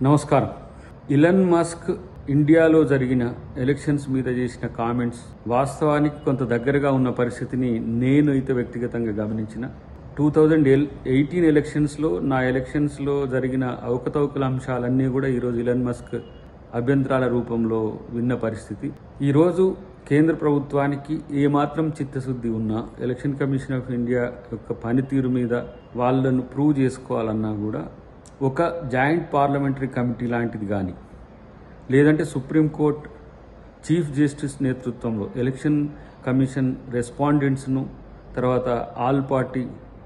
నమస్కారం Elon Musk ఇండియాలో జరిగిన ఎలక్షన్స్ మీద చేసిన కామెంట్స్ వాస్తవానికి కొంత దగ్గరగా ఉన్న పరిస్థితిని నేను అయితే వ్యక్తిగతంగా గమనించిన టూ థౌజండ్ ఎయిటీన్ ఎలక్షన్స్లో నా ఎలక్షన్స్లో జరిగిన అవకతవకల అంశాలన్నీ కూడా ఈరోజు ఇలన్ మస్క్ అభ్యంతరాల రూపంలో విన్న పరిస్థితి ఈరోజు కేంద్ర ప్రభుత్వానికి ఏమాత్రం చిత్తశుద్ధి ఉన్నా ఎలక్షన్ కమిషన్ ఆఫ్ ఇండియా యొక్క పనితీరు మీద వాళ్ళను ప్రూవ్ చేసుకోవాలన్నా కూడా ఒక జాయింట్ పార్లమెంటరీ కమిటీ లాంటిది కానీ లేదంటే సుప్రీంకోర్టు చీఫ్ జస్టిస్ నేతృత్వంలో ఎలక్షన్ కమిషన్ రెస్పాండెంట్స్ను తర్వాత ఆల్ పార్టీ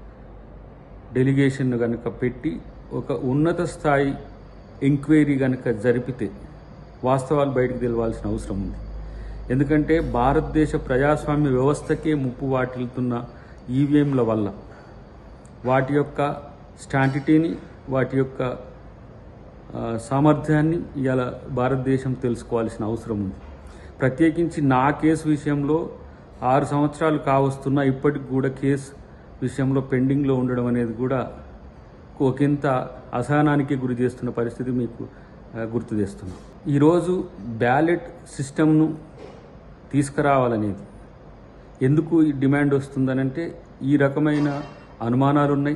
డెలిగేషన్ను కనుక పెట్టి ఒక ఉన్నత స్థాయి ఎంక్వైరీ కనుక జరిపితే వాస్తవాలు బయటకు తెలవాల్సిన అవసరం ఉంది ఎందుకంటే భారతదేశ ప్రజాస్వామ్య వ్యవస్థకే ముప్పు వాటిల్తున్న ఈవీఎంల వల్ల వాటి యొక్క స్టాంటిటీని వాటి యొక్క ఆ, సామర్థ్యాన్ని ఇవాళ భారతదేశం తెలుసుకోవాల్సిన అవసరం ఉంది ప్రత్యేకించి నా కేసు విషయంలో ఆరు సంవత్సరాలు కావస్తున్నా ఇప్పటికి కూడా కేసు విషయంలో పెండింగ్లో ఉండడం అనేది కూడా ఒకంత అసహనానికి గురి చేస్తున్న పరిస్థితి మీకు ఆ, గుర్తు చేస్తున్నాం ఈరోజు బ్యాలెట్ సిస్టమ్ను తీసుకురావాలనేది ఎందుకు ఈ డిమాండ్ వస్తుందనంటే ఈ రకమైన అనుమానాలు ఉన్నాయి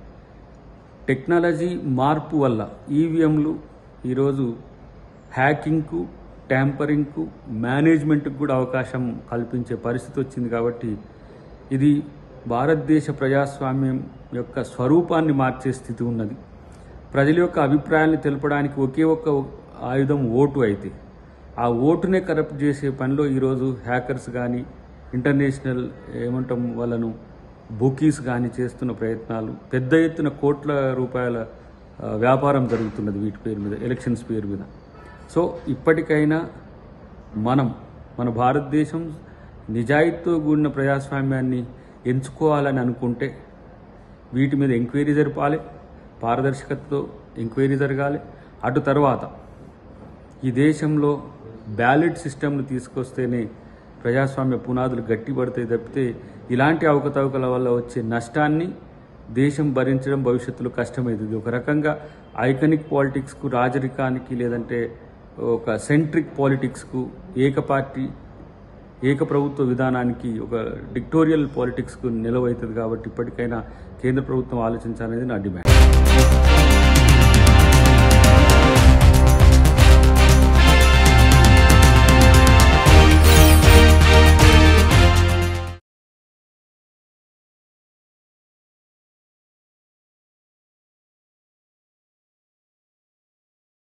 టెక్నాలజీ మార్పు వల్ల ఈవీఎంలు ఈరోజు హ్యాకింగ్కు ట్యాంపరింగ్కు మేనేజ్మెంట్కు కూడా అవకాశం కల్పించే పరిస్థితి వచ్చింది కాబట్టి ఇది భారతదేశ ప్రజాస్వామ్యం యొక్క స్వరూపాన్ని మార్చే స్థితి ఉన్నది ప్రజల యొక్క అభిప్రాయాన్ని తెలపడానికి ఒకే ఒక్క ఆయుధం ఓటు అయితే ఆ ఓటునే కరప్ట్ చేసే పనిలో ఈరోజు హ్యాకర్స్ కానీ ఇంటర్నేషనల్ ఏమంటాం వాళ్ళను బుకీస్ కానీ చేస్తున్న ప్రయత్నాలు పెద్ద ఎత్తున కోట్ల రూపాయల ఆ, వ్యాపారం జరుగుతున్నది వీటి పేరు మీద ఎలక్షన్స్ పేరు మీద సో ఇప్పటికైనా మనం మన భారతదేశం నిజాయితీతో కూడిన ప్రజాస్వామ్యాన్ని ఎంచుకోవాలని అనుకుంటే వీటి మీద ఎంక్వైరీ జరపాలి పారదర్శకతతో ఎంక్వైరీ జరగాలి అటు తర్వాత ఈ దేశంలో బ్యాలెట్ సిస్టమ్ను తీసుకొస్తేనే ప్రజాస్వామ్య పునాదులు గట్టిపడతాయి తప్పితే ఇలాంటి అవకతవకల వల్ల వచ్చే నష్టాన్ని దేశం భరించడం భవిష్యత్తులో కష్టమవుతుంది ఒక రకంగా ఐకనిక్ పాలిటిక్స్కు రాజరికానికి లేదంటే ఒక సెంట్రిక్ పాలిటిక్స్కు ఏక పార్టీ ఏక ప్రభుత్వ విధానానికి ఒక డిక్టోరియల్ పాలిటిక్స్కు నిలవవుతుంది కాబట్టి ఇప్పటికైనా కేంద్ర ప్రభుత్వం ఆలోచించాలనేది నా డిమాండ్